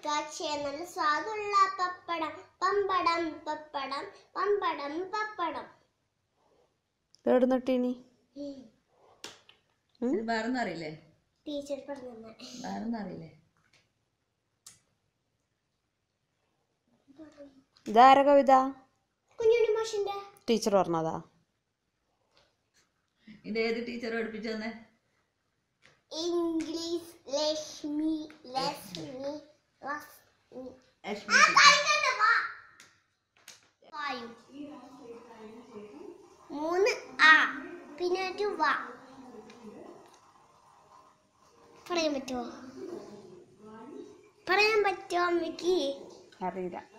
കാച്ചിയ നല്ല സ്വാദുള്ള പപ്പടം പമ്പടം പപ്പടം പമ്പടം പപ്പടം എവിടെ നിട്ടിനി ഇത് വേറൊന്നും അറിയില്ലേ ടീച്ചർ പറഞ്ഞു വേറൊന്നും അറിയില്ലേ ഇതാര കവിത കുഞ്ഞുണ്ണി മാഷിന്റെ ടീച്ചർ പറഞ്ഞതാ ഇത് ഏത് ടീച്ചർ പഠിപ്പിച്ചു തന്നെ ഇംഗ്ലീഷ് ലക്ഷ്മി ലക്ഷ്മി ലക്ഷ്മി ലക്ഷ്മി വായു മൂന്ന് ആ പിന്നെ ഒരു വ പറയാൻ പറ്റുമോ പറയാൻ പറ്റുമോ അമ്മയ്ക്ക് അറിയില്ല